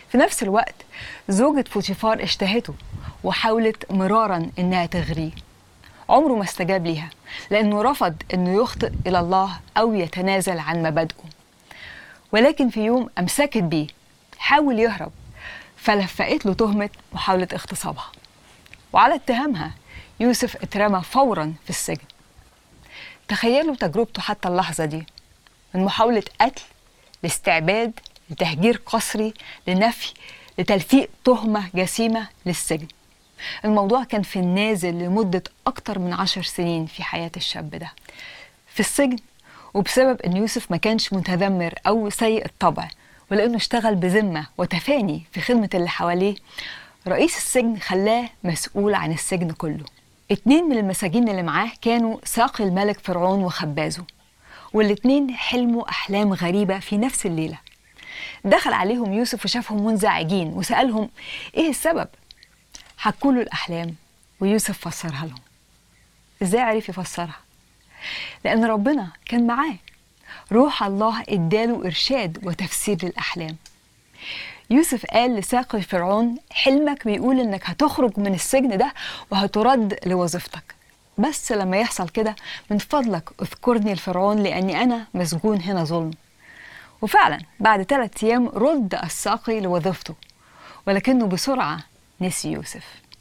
في نفس الوقت زوجة فوتيفار اشتهته وحاولت مرارا انها تغريه عمره ما استجاب ليها لانه رفض انه يخطئ الى الله او يتنازل عن مبادئه ولكن في يوم امسكت بيه حاول يهرب فلفقت له تهمه محاوله اغتصابها وعلى اتهامها يوسف اترمى فورا في السجن تخيلوا تجربته حتى اللحظه دي من محاوله قتل لاستعباد لتهجير قسري لنفي لتلفيق تهمه جسيمه للسجن الموضوع كان في النازل لمدة أكتر من عشر سنين في حياة الشاب ده في السجن وبسبب أن يوسف ما كانش متذمر أو سيء الطبع ولأنه اشتغل بذمة وتفاني في خدمة اللي حواليه رئيس السجن خلاه مسؤول عن السجن كله اتنين من المساجين اللي معاه كانوا ساقي الملك فرعون وخبازه والاتنين حلموا أحلام غريبة في نفس الليلة دخل عليهم يوسف وشافهم منزعجين وسألهم إيه السبب؟ حكوا له الأحلام ويوسف فسرها لهم إزاي عرف يفسرها؟ لأن ربنا كان معاه روح الله اداله إرشاد وتفسير للأحلام يوسف قال لساقي فرعون حلمك بيقول إنك هتخرج من السجن ده وهترد لوظيفتك بس لما يحصل كده من فضلك اذكرني لفرعون لأني أنا مسجون هنا ظلم وفعلا بعد ثلاثة أيام رد الساقي لوظيفته ولكنه بسرعة نسي يوسف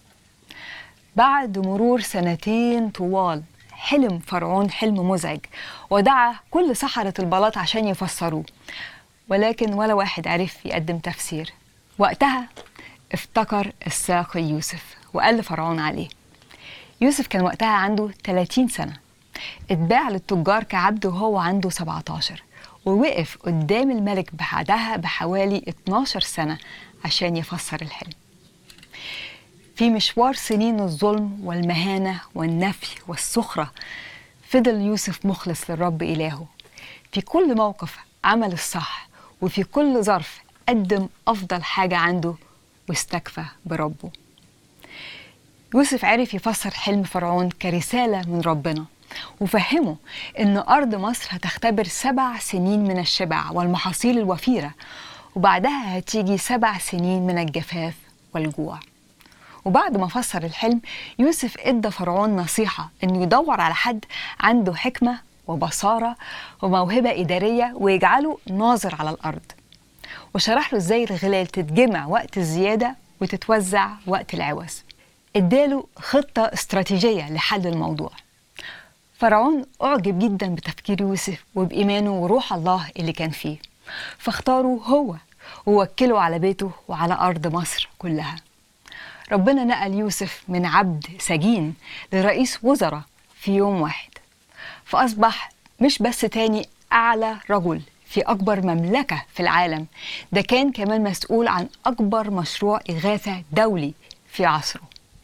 بعد مرور سنتين طوال حلم فرعون حلم مزعج ودعا كل سحرة البلاط عشان يفسروه ولكن ولا واحد عرف يقدم تفسير وقتها افتكر الساقي يوسف وقال لفرعون عليه يوسف كان وقتها عنده 30 سنة اتباع للتجار كعبد وهو عنده 17 ووقف قدام الملك بعدها بحوالي 12 سنة عشان يفسر الحلم في مشوار سنين الظلم والمهانة والنفي والسخرة فضل يوسف مخلص للرب إلهه في كل موقف عمل الصح وفي كل ظرف قدم أفضل حاجة عنده واستكفى بربه يوسف عرف يفسر حلم فرعون كرسالة من ربنا وفهمه إن أرض مصر هتختبر سبع سنين من الشبع والمحاصيل الوفيرة وبعدها هتيجي سبع سنين من الجفاف والجوع وبعد ما فسر الحلم يوسف ادى فرعون نصيحة انه يدور على حد عنده حكمة وبصارة وموهبة إدارية ويجعله ناظر على الأرض وشرح له ازاي الغلال تتجمع وقت الزيادة وتتوزع وقت العوز اداله خطة استراتيجية لحل الموضوع فرعون أعجب جدا بتفكير يوسف وبإيمانه وروح الله اللي كان فيه فاختاره هو ووكله على بيته وعلى أرض مصر كلها ربنا نقل يوسف من عبد سجين لرئيس وزراء في يوم واحد فأصبح مش بس تاني أعلى رجل في أكبر مملكة في العالم ده كان كمان مسؤول عن أكبر مشروع إغاثة دولي في عصره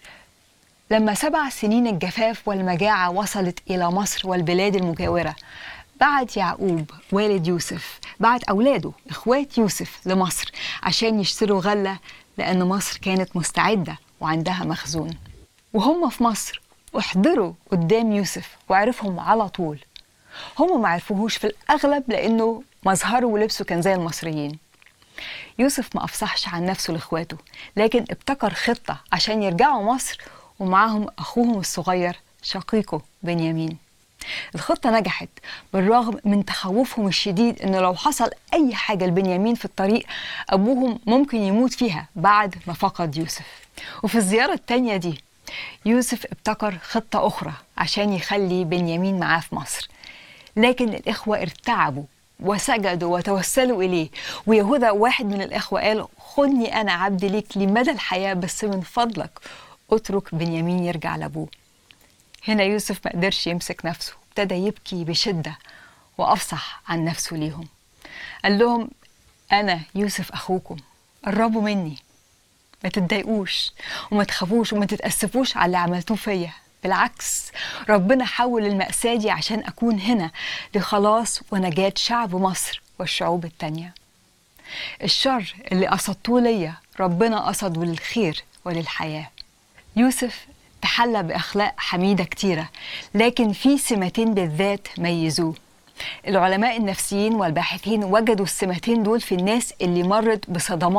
لما سبع سنين الجفاف والمجاعة وصلت إلى مصر والبلاد المجاورة بعت يعقوب والد يوسف بعت أولاده إخوات يوسف لمصر عشان يشتروا غلة لأن مصر كانت مستعدة وعندها مخزون وهم في مصر احضروا قدام يوسف وعرفهم على طول هم ما عرفوهوش في الأغلب لأنه مظهره ولبسه كان زي المصريين يوسف ما أفصحش عن نفسه لإخواته لكن ابتكر خطة عشان يرجعوا مصر ومعاهم أخوهم الصغير شقيقه بنيامين الخطة نجحت بالرغم من تخوفهم الشديد إنه لو حصل أي حاجة لبنيامين في الطريق أبوهم ممكن يموت فيها بعد ما فقد يوسف وفي الزيارة التانية دي يوسف ابتكر خطة أخرى عشان يخلي بنيامين معاه في مصر لكن الإخوة ارتعبوا وسجدوا وتوسلوا إليه ويهوذا واحد من الإخوة قال خدني أنا عبد ليك لمدى الحياة بس من فضلك اترك بنيامين يرجع لأبوه هنا يوسف ما قدرش يمسك نفسه ابتدى يبكي بشدة وأفصح عن نفسه ليهم قال لهم أنا يوسف أخوكم قربوا مني ما تتضايقوش وما تخافوش وما تتأسفوش على اللي عملتوه فيا بالعكس ربنا حول المأساة دي عشان أكون هنا لخلاص ونجاة شعب مصر والشعوب التانية الشر اللي قصدتوه ليا ربنا قصده للخير وللحياة يوسف تحلى بأخلاق حميدة كتيرة لكن في سمتين بالذات ميزوه العلماء النفسيين والباحثين وجدوا السمتين دول في الناس اللي مرت بصدمات